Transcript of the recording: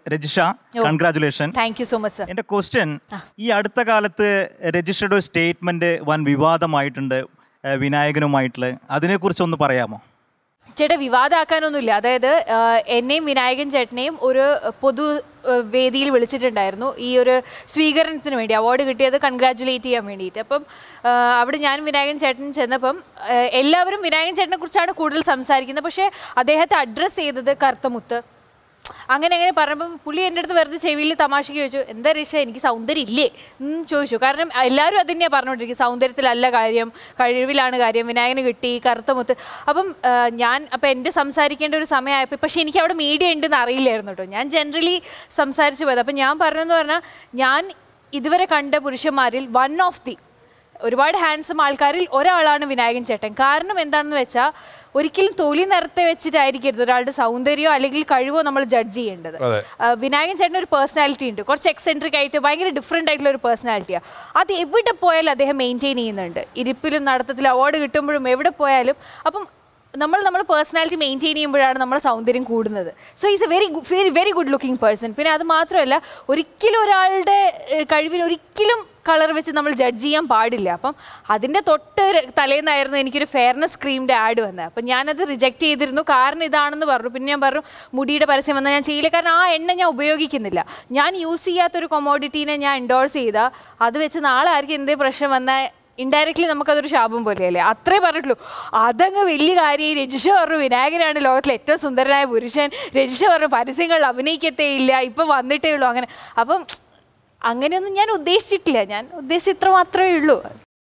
Rajisha congratulation thank you so much sir എന്റെ question ഈ അടുത്ത കാലത്ത് രജിഷയുടെ ഒരു സ്റ്റേറ്റ്മെന്റ് വൻ വിവാദമായിട്ടുണ്ട് ഏഹ് വിനായകനുമായിട്ടുള്ള അതിനെക്കുറിച്ച് ഒന്ന് പറയാമോ ചേട്ടാ വിവാദമാക്കാനൊന്നുമില്ല അതായത് ആ, എന്നെയും വിനായകൻ ചേട്ടനെയും ഒരു പൊതു ആ, വേദിയിൽ വിളിച്ചിട്ടുണ്ടായിരുന്നു ഈ ഒരു സ്വീകരണത്തിന് വേണ്ടി അവാർഡ് കിട്ടിയത് കൺഗ്രാറ്റുലേറ്റ് ചെയ്യാൻ വേണ്ടിയിട്ട് അപ്പം ആ, അവിടെ ഞാൻ വിനായകൻ ചേട്ടൻ ചെന്നപ്പം ആ, എല്ലാവരും വിനായകൻ ചേട്ടനെ കുറിച്ചാണ് കൂടുതൽ സംസാരിക്കുന്നത് പക്ഷേ അദ്ദേഹത്തെ അഡ്രസ്സ് ചെയ്തത് കറുത്തമുത്ത് അങ്ങനെ അങ്ങനെ പറഞ്ഞപ്പം പുള്ളി എൻ്റെ അടുത്ത് വെറുതെ ചെവിയിൽ തമാശയ്ക്ക് ചോദിച്ചു എന്താ രക്ഷ എനിക്ക് സൗന്ദര്യം ഇല്ലേ എന്ന് ചോദിച്ചു കാരണം എല്ലാവരും അത് തന്നെയാണ് പറഞ്ഞുകൊണ്ടിരിക്കും സൗന്ദര്യത്തിലല്ല കാര്യം കഴിവിലാണ് കാര്യം വിനായകന് കിട്ടി കറുത്ത മുത്ത് അപ്പം ആ, ഞാൻ അപ്പം എൻ്റെ സംസാരിക്കേണ്ട ഒരു സമയമായപ്പോൾ പക്ഷേ എനിക്ക് അവിടെ മീഡിയ ഉണ്ടെന്ന് അറിയില്ലായിരുന്നു കേട്ടോ ഞാൻ ജനറലി സംസാരിച്ച് പോയത് അപ്പം ഞാൻ പറഞ്ഞതെന്ന് പറഞ്ഞാൽ ഞാൻ ഇതുവരെ കണ്ട പുരുഷന്മാരിൽ വൺ ഓഫ് ദി ഒരുപാട് ഹാൻസം ആൾക്കാരിൽ ഒരാളാണ് വിനായകൻ ചേട്ടൻ കാരണം എന്താണെന്ന് വെച്ചാൽ ഒരിക്കലും തൊലി നിറത്തെ വെച്ചിട്ടായിരിക്കരുത് ഒരാളുടെ സൗന്ദര്യമോ അല്ലെങ്കിൽ കഴിവോ നമ്മൾ ജഡ്ജ് ചെയ്യേണ്ടത് അതെ. ആ, വിനായകൻ ചേട്ടന് ഒരു പേഴ്സണാലിറ്റി ഉണ്ട് കുറച്ച് എക്സെൻട്രിക് ആയിട്ട് ഭയങ്കര ഡിഫറെൻ്റ് ആയിട്ടുള്ള ഒരു പേഴ്സണാലിറ്റിയാണ് അത് എവിടെ പോയാലും അദ്ദേഹം മെയിൻറ്റെയിൻ ചെയ്യുന്നുണ്ട് ഇരിപ്പിലും നടത്തത്തിലും അവാർഡ് കിട്ടുമ്പോഴും എവിടെ പോയാലും അപ്പം നമ്മൾ നമ്മുടെ പേഴ്സണാലിറ്റി മെയിൻറ്റെയിൻ ചെയ്യുമ്പോഴാണ് നമ്മുടെ സൗന്ദര്യം കൂടുന്നത് so is a very very very good looking person പിന്നെ അത് മാത്രമല്ല ഒരിക്കലും ഒരാളുടെ ഏഹ്, കഴിവിന് ഒരിക്കലും കളർ വെച്ച് നമ്മൾ ജഡ്ജ് ചെയ്യാൻ പാടില്ല അപ്പം അതിൻ്റെ തൊട്ട് ര- തലേന്നായിരുന്നു എനിക്കൊരു ഫെയർനെസ് ക്രീമിൻ്റെ ആഡ് വന്നത് അപ്പം ഞാനത് റിജക്റ്റ് ചെയ്തിരുന്നു കാരണം ഇതാണെന്ന് പറഞ്ഞു പിന്നെ ഞാൻ പറഞ്ഞു മുടിയുടെ പരസ്യം വന്നാൽ ഞാൻ ചെയ്യില്ല കാരണം ആ എണ്ണ ഞാൻ ഉപയോഗിക്കുന്നില്ല ഞാൻ യൂസ് ചെയ്യാത്തൊരു കൊമോഡിറ്റീനെ ഞാൻ എൻഡോഴ്സ് ചെയ്താൽ അത് വെച്ച് നാളെ ആർക്കും എന്തേ പ്രശ്നം വന്നാൽ ഇൻഡയറക്ട്ലി നമുക്കതൊരു ശാപം പോലെയല്ലേ അത്രേ പറഞ്ഞിട്ടുള്ളൂ അതങ്ങ് വലിയ കാര്യം രജിഷ പറഞ്ഞു വിനായകനാണ് ലോകത്തിലെ ഏറ്റവും സുന്ദരനായ പുരുഷൻ രജിഷ പറഞ്ഞു പരസ്യങ്ങളിൽ അഭിനയിക്കത്തേ ഇല്ല ഇപ്പം വന്നിട്ടേ ഉള്ളൂ അങ്ങനെ അപ്പം അങ്ങനെയൊന്നും ഞാൻ ഉദ്ദേശിച്ചിട്ടില്ല ഞാൻ ഉദ്ദേശിച്ച ഇത്ര മാത്രമേ ഉള്ളൂ